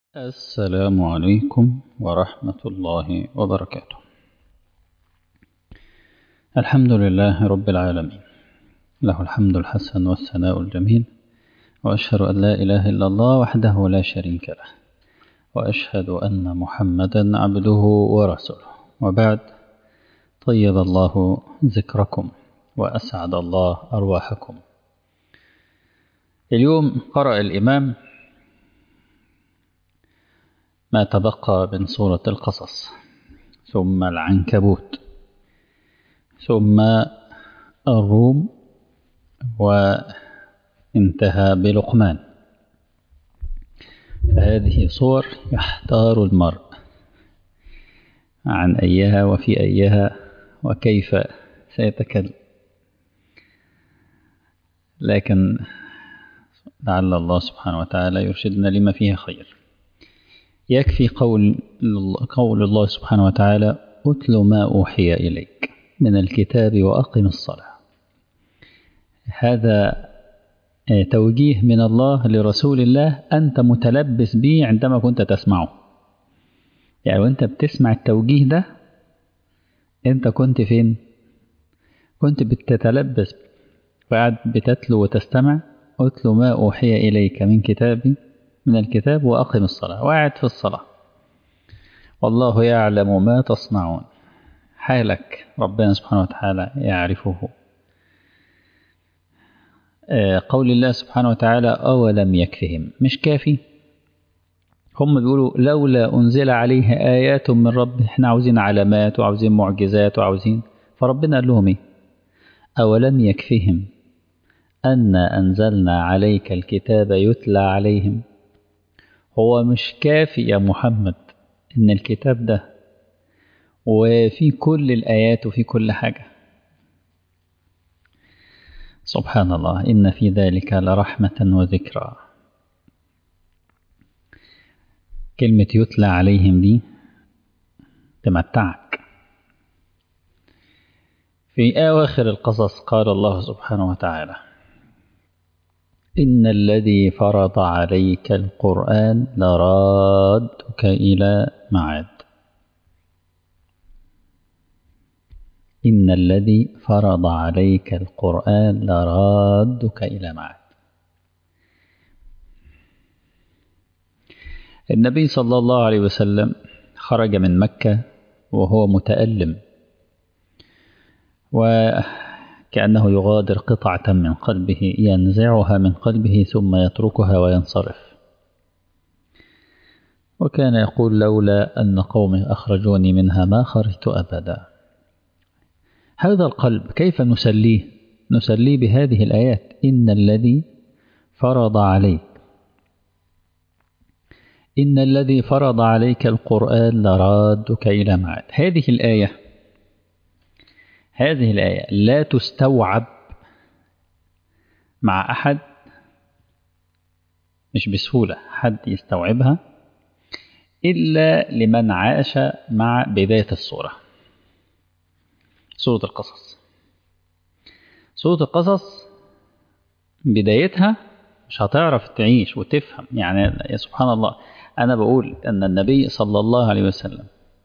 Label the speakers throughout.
Speaker 1: السلام عليكم ورحمة الله وبركاته الحمد لله رب العالمين له الحمد الحسن والثناء الجميل وأشهد أن لا إله إلا الله وحده لا شريك له وأشهد أن محمدا عبده ورسوله وبعد طيب الله ذكركم وأسعد الله أرواحكم اليوم قرأ الإمام ما تبقى من سورة القصص ثم العنكبوت ثم الروم وانتهى بلقمان فهذه صور يحتار المرء عن أيها وفي أيها وكيف سيتكلم لكن لعل الله سبحانه وتعالى يرشدنا لما فيه خير يكفي قول قول الله سبحانه وتعالى أتل ما أوحي إليك من الكتاب وأقم الصلاة هذا توجيه من الله لرسول الله أنت متلبس به عندما كنت تسمعه يعني وانت بتسمع التوجيه ده انت كنت فين كنت بتتلبس وقاعد بتتلو وتستمع أتل ما أوحي إليك من كتابي من الكتاب وأقم الصلاة وقاعد في الصلاة والله يعلم ما تصنعون حالك ربنا سبحانه وتعالى يعرفه قول الله سبحانه وتعالى أولم يكفهم مش كافي هم بيقولوا لولا أنزل عليه آيات من رب احنا عاوزين علامات وعاوزين معجزات وعاوزين فربنا قال لهم ايه أولم يكفهم أن أنزلنا عليك الكتاب يتلى عليهم هو مش كافي يا محمد إن الكتاب ده وفي كل الآيات وفي كل حاجة سبحان الله إن في ذلك لرحمة وذكرى كلمة يتلى عليهم دي تمتعك في أواخر القصص قال الله سبحانه وتعالى إن الذي فرض عليك القرآن لرادك إلى معاد إن الذي فرض عليك القرآن لرادك إلى معاد النبي صلى الله عليه وسلم خرج من مكة وهو متألم وكأنه يغادر قطعة من قلبه ينزعها من قلبه ثم يتركها وينصرف وكان يقول لولا أن قومي أخرجوني منها ما خرجت أبدا هذا القلب كيف نسليه نسليه بهذه الآيات إن الذي فرض عليك إن الذي فرض عليك القرآن لرادك إلى معاد هذه الآية هذه الآية لا تستوعب مع أحد مش بسهولة حد يستوعبها إلا لمن عاش مع بداية الصورة سورة القصص سورة القصص بدايتها مش هتعرف تعيش وتفهم يعني سبحان الله أنا بقول أن النبي صلى الله عليه وسلم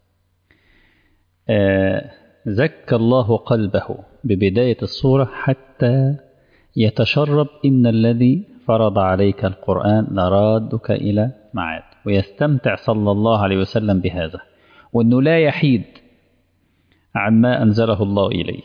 Speaker 1: زكى الله قلبه ببداية الصورة حتى يتشرب إن الذي فرض عليك القرآن لرادك إلى معاد ويستمتع صلى الله عليه وسلم بهذا وأنه لا يحيد عن ما أنزله الله إليه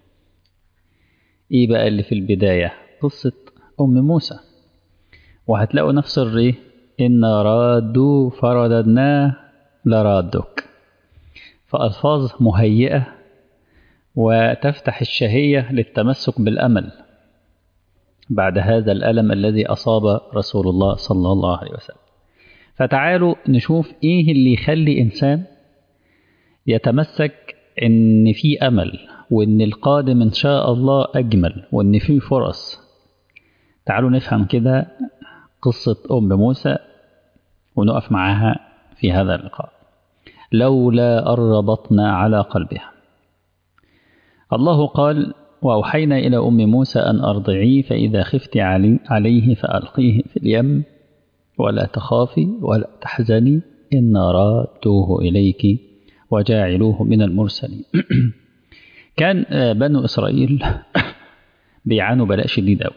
Speaker 1: إيه بقى اللي في البداية قصة أم موسى وهتلاقوا نفس الريه إن رادوا فرددناه لرادك فألفاظ مهيئة وتفتح الشهية للتمسك بالأمل بعد هذا الألم الذي أصاب رسول الله صلى الله عليه وسلم فتعالوا نشوف إيه اللي يخلي إنسان يتمسك إن في أمل وإن القادم إن شاء الله أجمل وإن في فرص تعالوا نفهم كده قصة أم موسى ونقف معاها في هذا اللقاء لولا أن ربطنا على قلبها الله قال وأوحينا إلى أم موسى أن أرضعيه فإذا خفت علي عليه فألقيه في اليم ولا تخافي ولا تحزني إن رادوه إليك وجاعلوه من المرسلين كان بنو إسرائيل بيعانوا بلاء شديد أوي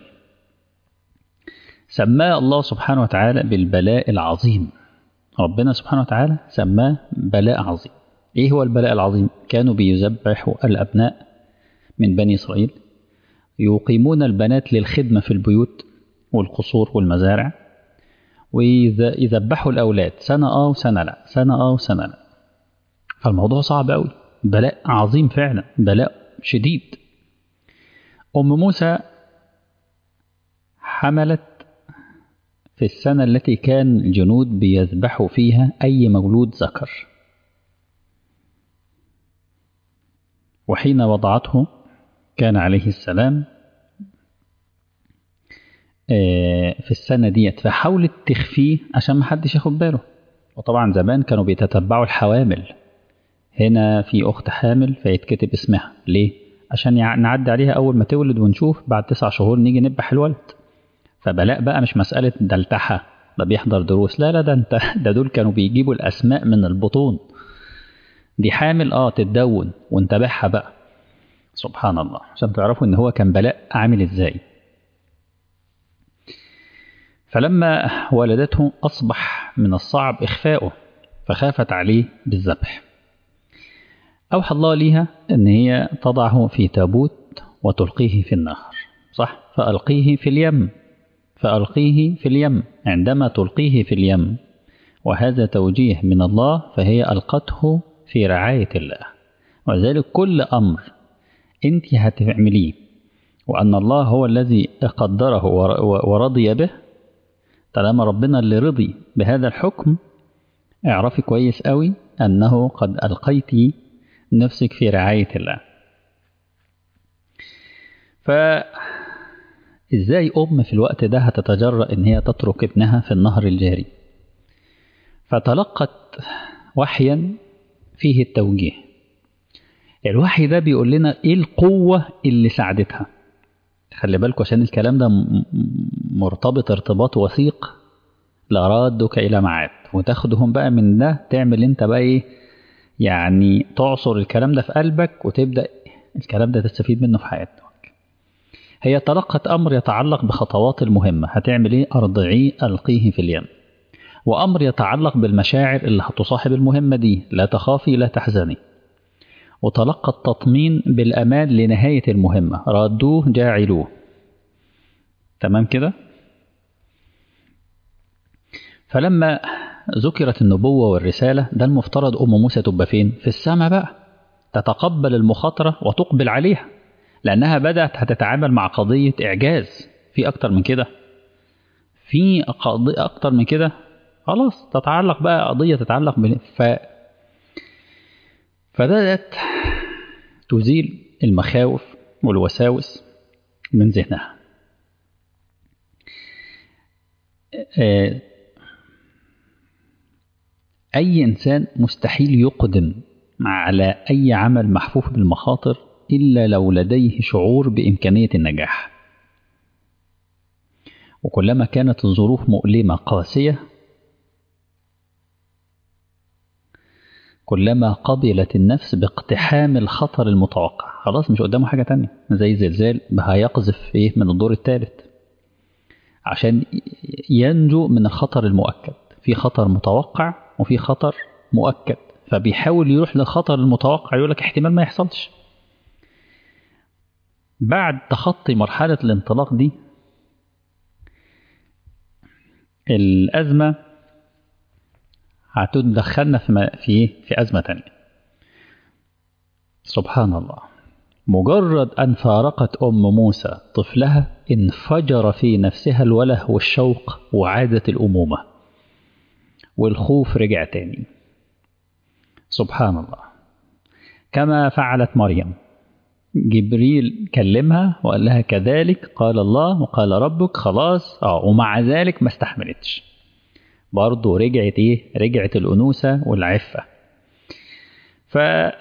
Speaker 1: سماه الله سبحانه وتعالى بالبلاء العظيم ربنا سبحانه وتعالى سماه بلاء عظيم ايه هو البلاء العظيم كانوا بيذبحوا الابناء من بني اسرائيل يقيمون البنات للخدمه في البيوت والقصور والمزارع ويذبحوا الاولاد سنه اه وسنه لا سنه اه وسنه لا فالموضوع صعب قوي بلاء عظيم فعلا بلاء شديد ام موسى حملت في السنة التي كان الجنود بيذبحوا فيها أي مولود ذكر وحين وضعته كان عليه السلام في السنة ديت فحاولت تخفيه عشان ما حدش ياخد باله وطبعا زمان كانوا بيتتبعوا الحوامل هنا في أخت حامل فيتكتب اسمها ليه؟ عشان نعدي عليها أول ما تولد ونشوف بعد تسع شهور نيجي نذبح الولد فبلاء بقى مش مسألة دلتحة ده بيحضر دروس لا لا ده انت ده دول كانوا بيجيبوا الأسماء من البطون دي حامل اه تتدون وانتبهها بقى سبحان الله عشان تعرفوا ان هو كان بلاء عامل ازاي فلما ولدته أصبح من الصعب إخفاؤه فخافت عليه بالذبح أوحى الله ليها أن هي تضعه في تابوت وتلقيه في النهر صح فألقيه في اليم فألقيه في اليم عندما تلقيه في اليم وهذا توجيه من الله فهي ألقته في رعاية الله وذلك كل أمر أنت هتعمليه وأن الله هو الذي قدره ورضي به طالما ربنا اللي رضي بهذا الحكم اعرفي كويس قوي أنه قد ألقيت نفسك في رعاية الله ف ازاي ام في الوقت ده هتتجرأ ان هي تترك ابنها في النهر الجاري فتلقت وحيا فيه التوجيه الوحي ده بيقول لنا ايه القوة اللي ساعدتها خلي بالكوا عشان الكلام ده مرتبط ارتباط وثيق لرادك الى معاد وتاخدهم بقى من ده تعمل انت بقى ايه يعني تعصر الكلام ده في قلبك وتبدأ الكلام ده تستفيد منه في حياتك هي تلقت أمر يتعلق بخطوات المهمة هتعمل إيه أرضعيه ألقيه في اليم وأمر يتعلق بالمشاعر اللي هتصاحب المهمة دي لا تخافي لا تحزني وتلقى التطمين بالأمان لنهاية المهمة ردوه جاعلوه تمام كده فلما ذكرت النبوة والرسالة ده المفترض أم موسى تبقى فين في السماء بقى تتقبل المخاطرة وتقبل عليها لأنها بدأت هتتعامل مع قضية إعجاز في أكتر من كده في قضية أكتر من كده خلاص تتعلق بقى قضية تتعلق ب ف فبدأت تزيل المخاوف والوساوس من ذهنها أي إنسان مستحيل يقدم على أي عمل محفوف بالمخاطر إلا لو لديه شعور بإمكانية النجاح وكلما كانت الظروف مؤلمة قاسية كلما قبلت النفس باقتحام الخطر المتوقع خلاص مش قدامه حاجة تانية زي زلزال هيقذف ايه من الدور الثالث عشان ينجو من الخطر المؤكد في خطر متوقع وفي خطر مؤكد فبيحاول يروح للخطر المتوقع يقول لك احتمال ما يحصلش بعد تخطي مرحلة الانطلاق دي الأزمة هتدخلنا في في في أزمة تانية سبحان الله مجرد أن فارقت أم موسى طفلها انفجر في نفسها الوله والشوق وعادت الأمومة والخوف رجع تاني سبحان الله كما فعلت مريم جبريل كلمها وقال لها كذلك قال الله وقال ربك خلاص اه ومع ذلك ما استحملتش برضه رجعت ايه رجعت الانوثه والعفه ف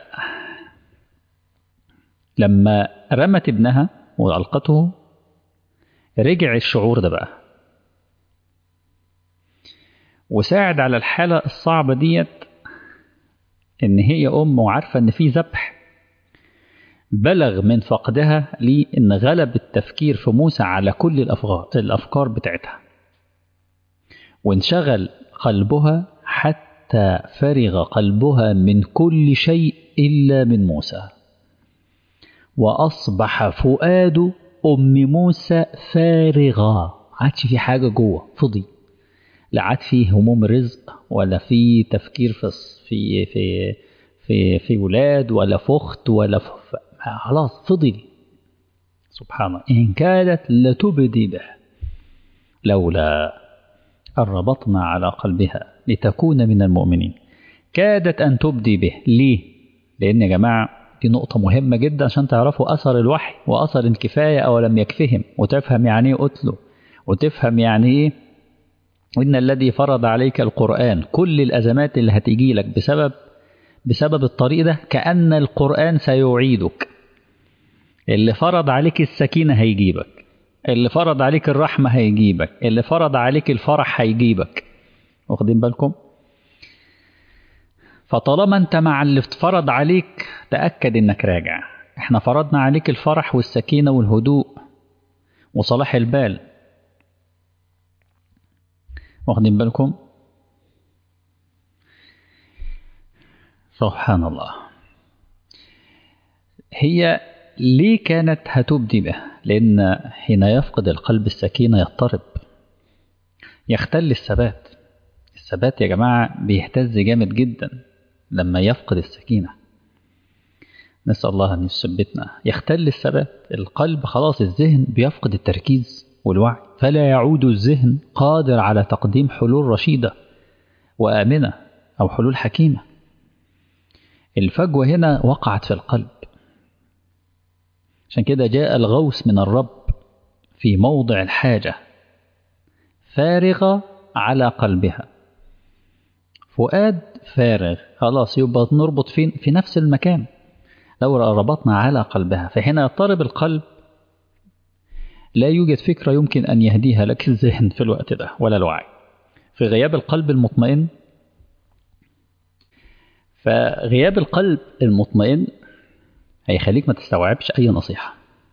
Speaker 1: لما رمت ابنها والقته رجع الشعور ده بقى وساعد على الحالة الصعبة ديت إن هي أم وعارفة إن في ذبح بلغ من فقدها لي إن غلب التفكير في موسى على كل الأفكار, الأفكار بتاعتها وانشغل قلبها حتى فرغ قلبها من كل شيء إلا من موسى وأصبح فؤاد أم موسى فارغا عادش في حاجة جوه فضي لا عاد فيه هموم رزق ولا في تفكير في في في في, في ولاد ولا فخت ولا ف... خلاص فضل سبحان الله إن كادت لتبدي به لولا أن ربطنا على قلبها لتكون من المؤمنين كادت أن تبدي به ليه؟ لأن يا جماعة دي نقطة مهمة جدا عشان تعرفوا أثر الوحي وأثر الكفاية أو لم يكفهم وتفهم يعني إيه أتله وتفهم يعني إيه إن الذي فرض عليك القرآن كل الأزمات اللي هتيجي لك بسبب بسبب الطريق ده كأن القرآن سيعيدك اللي فرض عليك السكينة هيجيبك اللي فرض عليك الرحمة هيجيبك اللي فرض عليك الفرح هيجيبك واخدين بالكم فطالما انت مع اللي فرض عليك تأكد انك راجع احنا فرضنا عليك الفرح والسكينة والهدوء وصلاح البال واخدين بالكم سبحان الله هي ليه كانت هتبدي به لأن حين يفقد القلب السكينة يضطرب يختل الثبات الثبات يا جماعة بيهتز جامد جدا لما يفقد السكينة نسأل الله أن يثبتنا يختل الثبات القلب خلاص الذهن بيفقد التركيز والوعي فلا يعود الذهن قادر على تقديم حلول رشيدة وآمنة أو حلول حكيمة الفجوة هنا وقعت في القلب عشان كده جاء الغوث من الرب في موضع الحاجة فارغة على قلبها فؤاد فارغ خلاص يبقى نربط فين في نفس المكان لو ربطنا على قلبها فهنا يضطرب القلب لا يوجد فكرة يمكن أن يهديها لك الذهن في الوقت ده ولا الوعي في غياب القلب المطمئن فغياب القلب المطمئن هيخليك ما تستوعبش أي نصيحة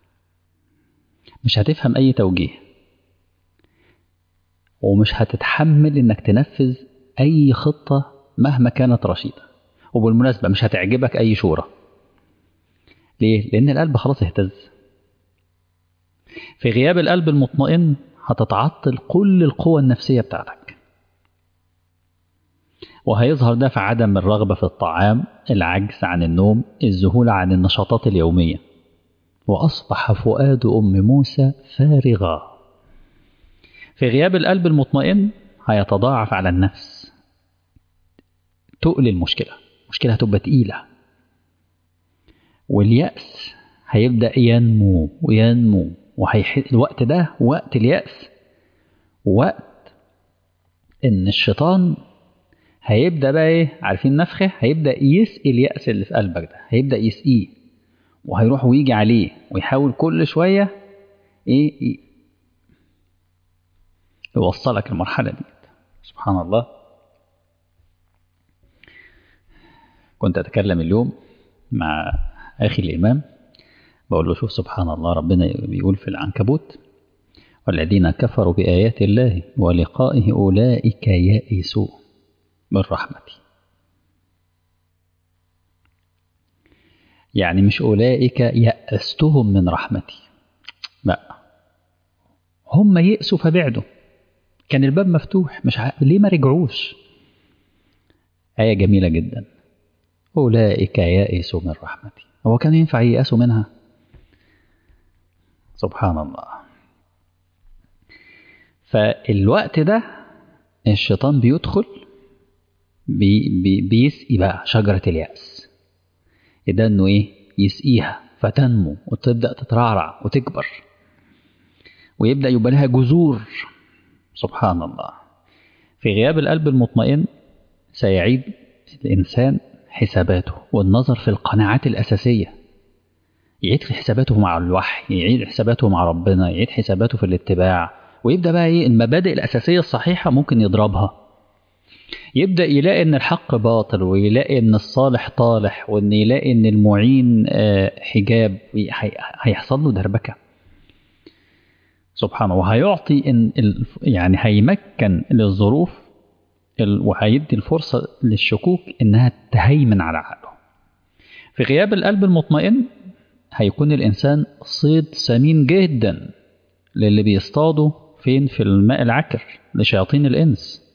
Speaker 1: مش هتفهم أي توجيه ومش هتتحمل إنك تنفذ أي خطة مهما كانت رشيدة وبالمناسبة مش هتعجبك أي شورى ليه؟ لأن القلب خلاص اهتز في غياب القلب المطمئن هتتعطل كل القوة النفسية بتاعتك وهيظهر ده في عدم الرغبة في الطعام العجز عن النوم الذهول عن النشاطات اليومية وأصبح فؤاد أم موسى فارغا في غياب القلب المطمئن هيتضاعف على النفس تقل المشكلة المشكلة هتبقى تقيلة واليأس هيبدأ ينمو وينمو وهيح... الوقت ده وقت اليأس وقت إن الشيطان هيبدأ بقى إيه عارفين نفخه هيبدأ يسقي اليأس اللي في قلبك ده هيبدأ يسقيه وهيروح ويجي عليه ويحاول كل شوية إيه يوصلك المرحلة دي سبحان الله كنت أتكلم اليوم مع أخي الإمام بقول له شوف سبحان الله ربنا بيقول في العنكبوت والذين كفروا بآيات الله ولقائه أولئك يئسوا من رحمتي يعني مش أولئك يأستهم من رحمتي لا هم يئسوا فبعدوا كان الباب مفتوح مش ع... ليه ما رجعوش آية جميلة جدا أولئك يئسوا من رحمتي هو كان ينفع ييأسوا منها سبحان الله فالوقت ده الشيطان بيدخل بي بي بيسقي بقى شجرة اليأس ده انه ايه يسقيها فتنمو وتبدأ تترعرع وتكبر ويبدأ يبقى لها جذور سبحان الله في غياب القلب المطمئن سيعيد الإنسان حساباته والنظر في القناعات الأساسية يعيد حساباته مع الوحي يعيد حساباته مع ربنا يعيد حساباته في الاتباع ويبدأ بقى ايه المبادئ الأساسية الصحيحة ممكن يضربها يبدأ يلاقي إن الحق باطل ويلاقي إن الصالح طالح وإن يلاقي إن المعين حجاب هيحصل له دربكة سبحانه وهيعطي إن يعني هيمكن للظروف وهيدي الفرصة للشكوك إنها تهيمن على عقله في غياب القلب المطمئن هيكون الإنسان صيد سمين جدا للي بيصطادوا فين في الماء العكر لشياطين الإنس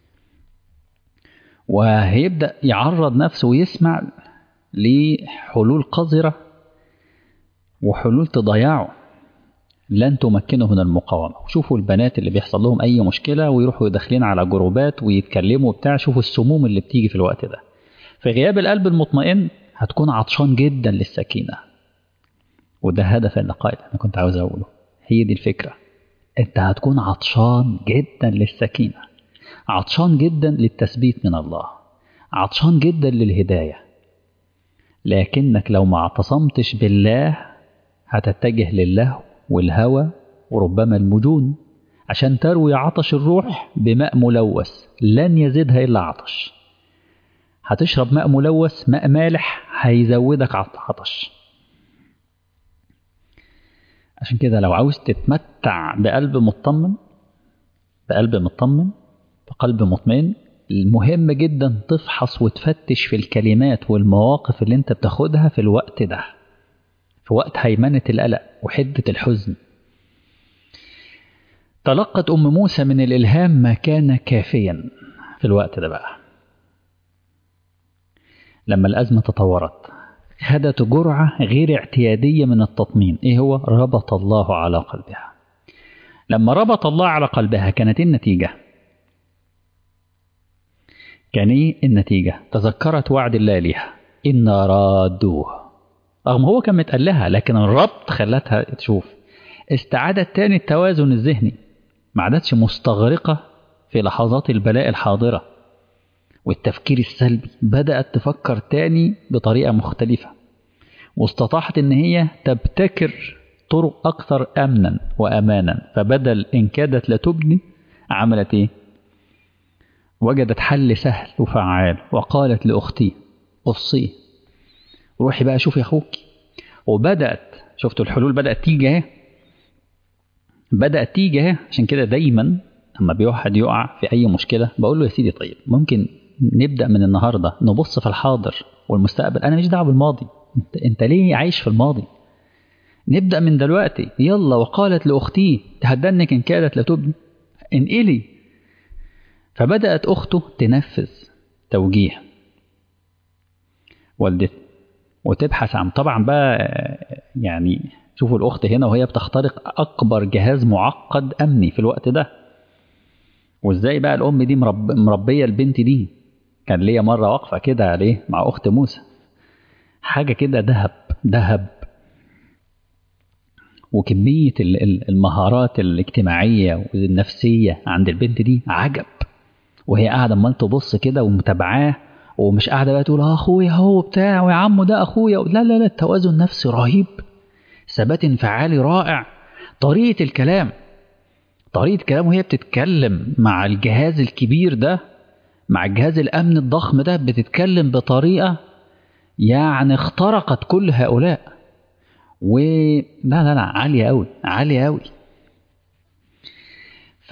Speaker 1: وهيبدأ يعرض نفسه ويسمع لحلول قذرة وحلول تضيعه لن تمكنه من المقاومة وشوفوا البنات اللي بيحصل لهم أي مشكلة ويروحوا داخلين على جروبات ويتكلموا بتاع شوفوا السموم اللي بتيجي في الوقت ده في غياب القلب المطمئن هتكون عطشان جدا للسكينة وده هدف اللقاء اللي أنا كنت عاوز أقوله هي دي الفكرة أنت هتكون عطشان جدا للسكينة عطشان جدا للتثبيت من الله عطشان جدا للهداية لكنك لو ما اعتصمتش بالله هتتجه للهو والهوى وربما المجون عشان تروي عطش الروح بماء ملوث لن يزيدها إلا عطش هتشرب ماء ملوث ماء مالح هيزودك عطش عشان كده لو عاوز تتمتع بقلب مطمن بقلب مطمن بقلب مطمئن المهم جدا تفحص وتفتش في الكلمات والمواقف اللي انت بتاخدها في الوقت ده في وقت هيمنة القلق وحدة الحزن تلقت أم موسى من الإلهام ما كان كافيا في الوقت ده بقى لما الأزمة تطورت خدت جرعة غير اعتيادية من التطمين إيه هو؟ ربط الله على قلبها لما ربط الله على قلبها كانت النتيجة كان إيه النتيجة؟ تذكرت وعد الله ليها إن رادوه رغم هو كان متقال لها لكن الربط خلتها تشوف استعادت تاني التوازن الذهني ما عادتش مستغرقة في لحظات البلاء الحاضرة والتفكير السلبي بدأت تفكر تاني بطريقة مختلفة واستطاعت إن هي تبتكر طرق أكثر أمنا وأمانا فبدل إن كادت لتبني عملت إيه؟ وجدت حل سهل وفعال وقالت لأختي قصيه روحي بقى شوفي أخوك وبدأت شفتوا الحلول بدأت تيجي اهي بدأت تيجي اهي عشان كده دايما لما بيوحد يقع في أي مشكلة بقول له يا سيدي طيب ممكن نبدأ من النهاردة نبص في الحاضر والمستقبل أنا مش دعوة بالماضي انت, انت ليه عايش في الماضي نبدأ من دلوقتي يلا وقالت لأختي تهدنك إن كادت لتبني انقلي فبدأت أخته تنفذ توجيه والدتها وتبحث عن طبعا بقى يعني شوفوا الأخت هنا وهي بتخترق أكبر جهاز معقد أمني في الوقت ده وإزاي بقى الأم دي مرب مربية البنت دي كان ليا مرة واقفة كده عليه مع أخت موسى حاجة كده ذهب ذهب وكمية المهارات الاجتماعية والنفسية عند البنت دي عجب وهي قاعدة عمال تبص كده ومتابعاه ومش قاعده بقى تقول اه اخويا هو بتاع ويا عمو ده اخويا لا لا لا التوازن النفسي رهيب ثبات انفعالي رائع طريقه الكلام طريقه كلام وهي بتتكلم مع الجهاز الكبير ده مع الجهاز الامن الضخم ده بتتكلم بطريقه يعني اخترقت كل هؤلاء و لا لا لا عاليه قوي عاليه قوي ف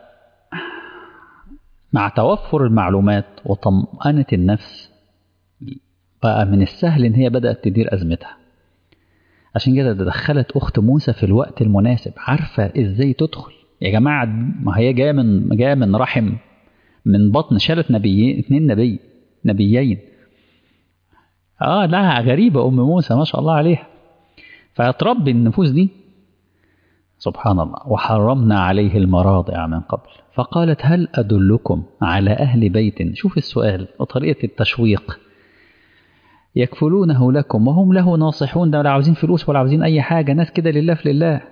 Speaker 1: مع توفر المعلومات وطمأنة النفس بقى من السهل إن هي بدأت تدير أزمتها عشان كده دخلت أخت موسى في الوقت المناسب عارفة إزاي تدخل يا جماعة ما هي جاية من جاية من رحم من بطن شالت نبيين اتنين نبي نبيين اه لا غريبة أم موسى ما شاء الله عليها فتربي النفوس دي سبحان الله وحرمنا عليه المراضع من قبل فقالت هل أدلكم على أهل بيت شوف السؤال وطريقة التشويق يكفلونه لكم وهم له ناصحون ده ولا عاوزين فلوس ولا عاوزين أي حاجة ناس كده لله في لله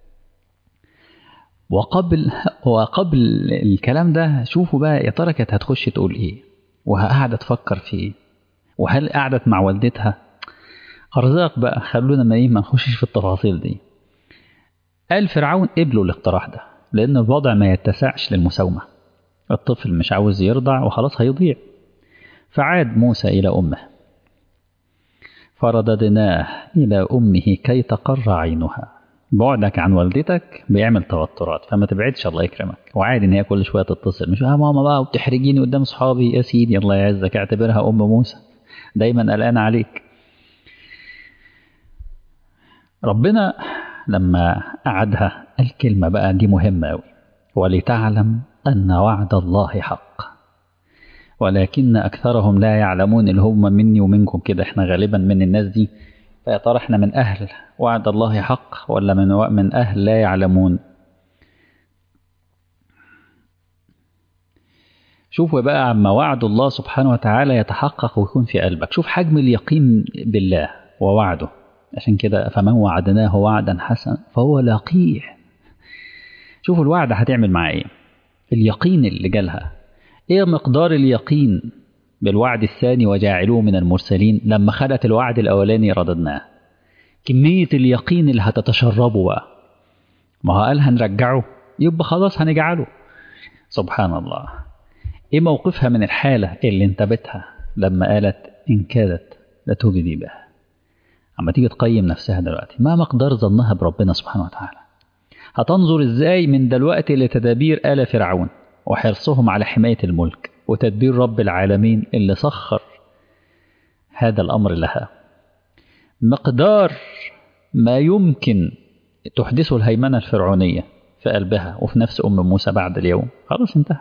Speaker 1: وقبل وقبل الكلام ده شوفوا بقى يا ترى كانت هتخش تقول ايه وقاعده تفكر في ايه وهل قعدت مع والدتها ارزاق بقى خلونا ما ايه ما نخشش في التفاصيل دي قال فرعون قبلوا الاقتراح ده لأن الوضع ما يتسعش للمساومة الطفل مش عاوز يرضع وخلاص هيضيع فعاد موسى إلى أمه فرددناه إلى أمه كي تقر عينها بعدك عن والدتك بيعمل توترات فما تبعدش الله يكرمك وعادي ان هي كل شويه تتصل مش اه ماما بقى وبتحرجيني قدام صحابي يا سيدي الله يعزك اعتبرها ام موسى دايما قلقان عليك ربنا لما قعدها الكلمه بقى دي مهمه قوي ولتعلم ان وعد الله حق ولكن اكثرهم لا يعلمون اللي هم مني ومنكم كده احنا غالبا من الناس دي فيا ترى احنا من أهل وعد الله حق ولا من من أهل لا يعلمون شوفوا بقى عما وعد الله سبحانه وتعالى يتحقق ويكون في قلبك شوف حجم اليقين بالله ووعده عشان كده فمن وعدناه وعدا حسنا فهو لاقيه شوفوا الوعد هتعمل معاه ايه اليقين اللي جالها ايه مقدار اليقين بالوعد الثاني وجاعلوه من المرسلين لما خدت الوعد الأولاني رددناه كمية اليقين اللي هتتشربه بقى ما هو قال هنرجعه يبقى خلاص هنجعله سبحان الله ايه موقفها من الحالة اللي انتبتها لما قالت إن كادت لتبدي بها اما تيجي تقيم نفسها دلوقتي ما مقدار ظنها بربنا سبحانه وتعالى هتنظر ازاي من دلوقتي لتدابير آل فرعون وحرصهم على حماية الملك وتدبير رب العالمين اللي سخر هذا الأمر لها مقدار ما يمكن تحدثه الهيمنة الفرعونية في قلبها وفي نفس أم موسى بعد اليوم خلاص انتهى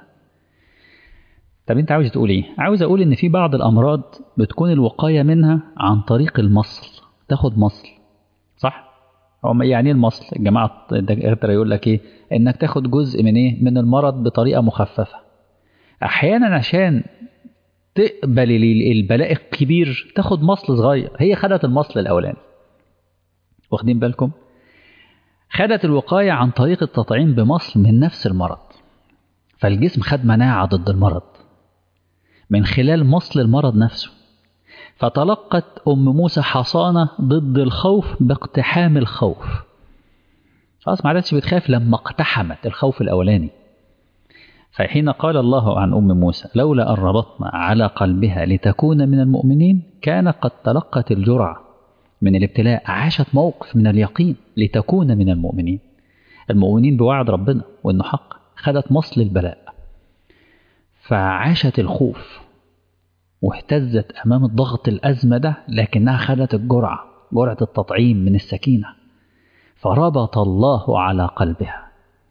Speaker 1: طب انت عاوز تقول ايه عاوز اقول ان في بعض الامراض بتكون الوقاية منها عن طريق المصل تاخد مصل صح هم يعني ايه المصل الجماعة الدكاترة يقول لك ايه انك تاخد جزء من ايه من المرض بطريقة مخففة احيانا عشان تقبل البلاء الكبير تاخد مصل صغير هي خدت المصل الاولاني واخدين بالكم خدت الوقاية عن طريق التطعيم بمصل من نفس المرض فالجسم خد مناعة ضد المرض من خلال مصل المرض نفسه فتلقت أم موسى حصانة ضد الخوف باقتحام الخوف خلاص ما عادتش بتخاف لما اقتحمت الخوف الأولاني فحين قال الله عن أم موسى لولا أن ربطنا على قلبها لتكون من المؤمنين كان قد تلقت الجرعة من الابتلاء عاشت موقف من اليقين لتكون من المؤمنين المؤمنين بوعد ربنا وأنه حق خدت مصل البلاء فعاشت الخوف واهتزت أمام الضغط الأزمة ده لكنها خدت الجرعة جرعة التطعيم من السكينة فربط الله على قلبها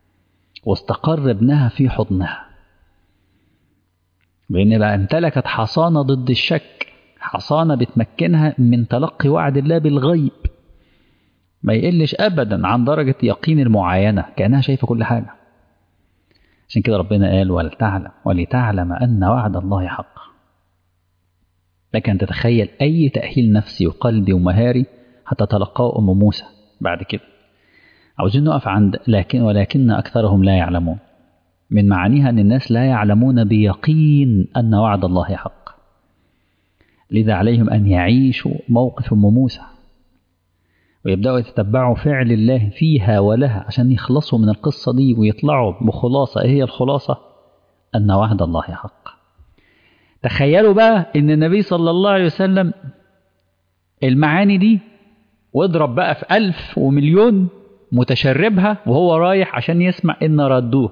Speaker 1: واستقر ابنها في حضنها بأن بقى امتلكت حصانة ضد الشك حصانة بتمكنها من تلقي وعد الله بالغيب ما يقلش أبدا عن درجة يقين المعاينة كأنها شايفة كل حاجة عشان كده ربنا قال ولتعلم ولتعلم أن وعد الله حق لكن تتخيل أي تأهيل نفسي وقلبي ومهاري هتتلقاه أم موسى بعد كده عاوزين نقف عند لكن ولكن أكثرهم لا يعلمون من معانيها أن الناس لا يعلمون بيقين أن وعد الله حق لذا عليهم أن يعيشوا موقف أم موسى ويبدأوا يتتبعوا فعل الله فيها ولها عشان يخلصوا من القصة دي ويطلعوا بخلاصة إيه هي الخلاصة أن وعد الله حق تخيلوا بقى ان النبي صلى الله عليه وسلم المعاني دي واضرب بقى في ألف ومليون متشربها وهو رايح عشان يسمع إن ردوه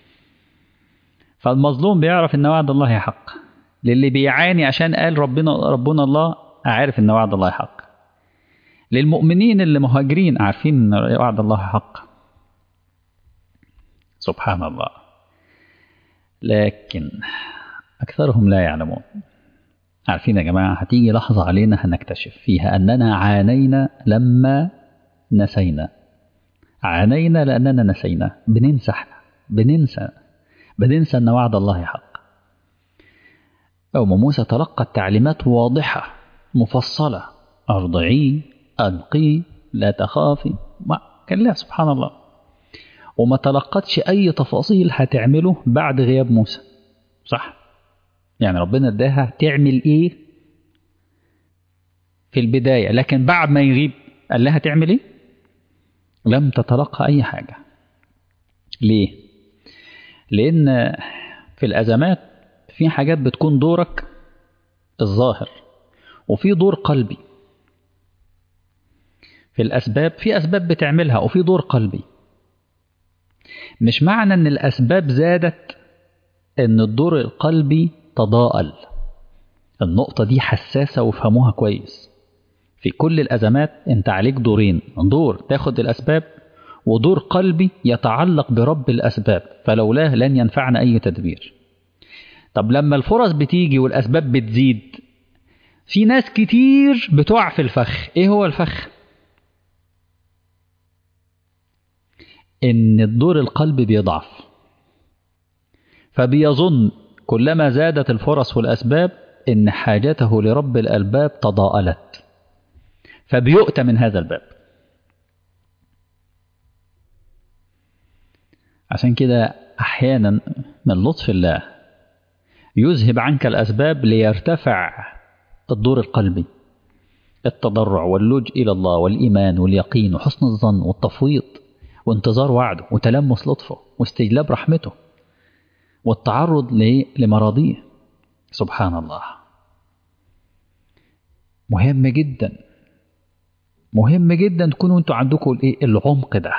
Speaker 1: فالمظلوم بيعرف إن وعد الله حق للي بيعاني عشان قال ربنا ربنا الله عارف إن وعد الله حق للمؤمنين اللي مهاجرين عارفين إن وعد الله حق سبحان الله لكن أكثرهم لا يعلمون عارفين يا جماعة هتيجي لحظة علينا هنكتشف فيها أننا عانينا لما نسينا عانينا لأننا نسينا بننسى احنا بننسى بننسى أن وعد الله حق أم موسى تلقت تعليمات واضحة مفصلة أرضعي ألقي لا تخافي ما كان لا سبحان الله وما تلقتش أي تفاصيل هتعمله بعد غياب موسى صح يعني ربنا اداها تعمل ايه في البداية لكن بعد ما يغيب قال لها تعمل ايه لم تتلقى اي حاجة ليه لان في الأزمات في حاجات بتكون دورك الظاهر وفي دور قلبي في الأسباب في أسباب بتعملها وفي دور قلبي مش معنى أن الأسباب زادت أن الدور القلبي تضاءل النقطة دي حساسة وفهموها كويس في كل الأزمات أنت عليك دورين دور تاخد الأسباب ودور قلبي يتعلق برب الأسباب فلولاه لن ينفعنا أي تدبير طب لما الفرص بتيجي والأسباب بتزيد في ناس كتير بتقع في الفخ إيه هو الفخ؟ إن الدور القلبي بيضعف فبيظن كلما زادت الفرص والأسباب إن حاجته لرب الألباب تضاءلت فبيؤتى من هذا الباب عشان كده أحيانا من لطف الله يذهب عنك الأسباب ليرتفع الدور القلبي التضرع واللجء إلى الله والإيمان واليقين وحسن الظن والتفويض وانتظار وعده وتلمس لطفه واستجلاب رحمته والتعرض لمراضيه سبحان الله مهم جدا مهم جدا تكونوا انتوا عندكم الايه العمق ده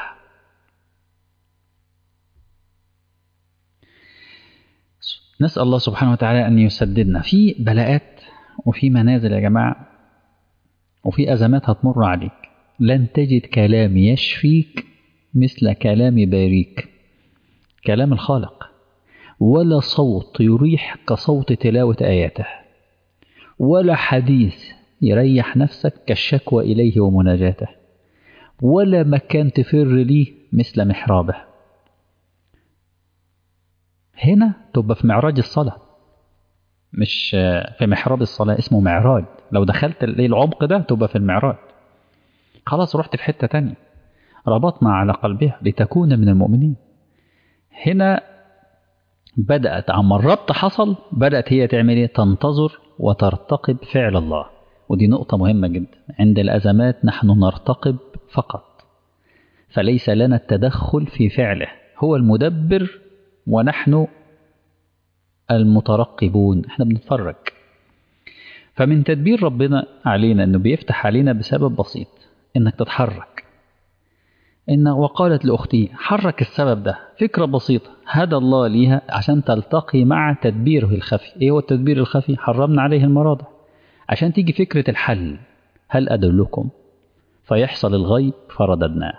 Speaker 1: نسأل الله سبحانه وتعالى أن يسددنا في بلاءات وفي منازل يا جماعة وفي أزمات هتمر عليك لن تجد كلام يشفيك مثل كلام باريك كلام الخالق ولا صوت يريح كصوت تلاوة آياته ولا حديث يريح نفسك كالشكوى إليه ومناجاته ولا مكان تفر ليه مثل محرابه هنا تبقى في معراج الصلاة مش في محراب الصلاة اسمه معراج لو دخلت العمق ده تبقى في المعراج خلاص رحت في حتة تانية ربطنا على قلبها لتكون من المؤمنين هنا بدأت عما الربط حصل بدأت هي تعمل ايه تنتظر وترتقب فعل الله ودي نقطة مهمة جدا عند الأزمات نحن نرتقب فقط فليس لنا التدخل في فعله هو المدبر ونحن المترقبون احنا بنتفرج فمن تدبير ربنا علينا انه بيفتح علينا بسبب بسيط انك تتحرك إن وقالت لأختي حرك السبب ده فكرة بسيطة هدى الله ليها عشان تلتقي مع تدبيره الخفي إيه هو التدبير الخفي حرمنا عليه المراضع عشان تيجي فكرة الحل هل أدلكم فيحصل الغيب فرددناه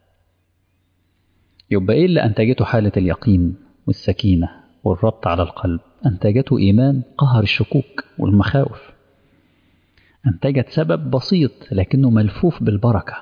Speaker 1: يبقى إيه اللي أنتجته حالة اليقين والسكينة والربط على القلب أنتجته إيمان قهر الشكوك والمخاوف أنتجت سبب بسيط لكنه ملفوف بالبركة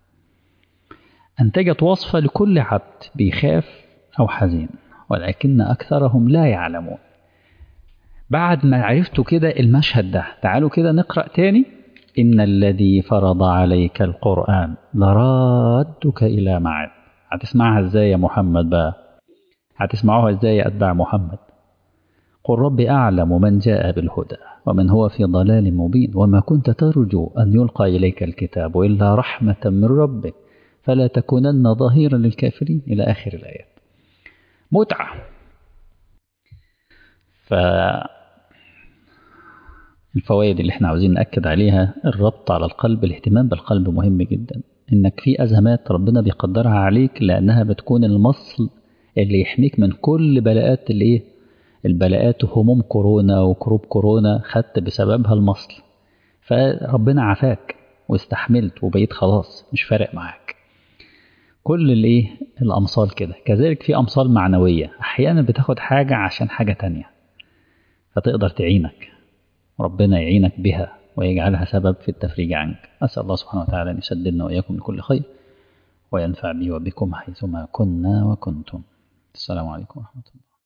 Speaker 1: أنتجت وصفة لكل عبد بيخاف أو حزين ولكن أكثرهم لا يعلمون بعد ما عرفتوا كده المشهد ده تعالوا كده نقرأ تاني إن الذي فرض عليك القرآن لرادك إلى معاد هتسمعها إزاي يا محمد بقى هتسمعوها إزاي يا أتباع محمد قل رب أعلم من جاء بالهدى ومن هو في ضلال مبين وما كنت ترجو أن يلقى إليك الكتاب إلا رحمة من ربك فلا تكونن ظهيرا للكافرين إلى آخر الآيات متعة ف الفوائد اللي احنا عاوزين نأكد عليها الربط على القلب الاهتمام بالقلب مهم جدا انك في ازمات ربنا بيقدرها عليك لانها بتكون المصل اللي يحميك من كل بلاءات الايه البلاءات وهموم كورونا وكروب كورونا خدت بسببها المصل فربنا عافاك واستحملت وبقيت خلاص مش فارق معاك كل الايه الامثال كده كذلك في امثال معنويه احيانا بتاخد حاجه عشان حاجه تانية فتقدر تعينك ربنا يعينك بها ويجعلها سبب في التفريج عنك أسأل الله سبحانه وتعالى أن يسددنا وإياكم لكل خير وينفع بي وبكم حيثما كنا وكنتم السلام عليكم ورحمة الله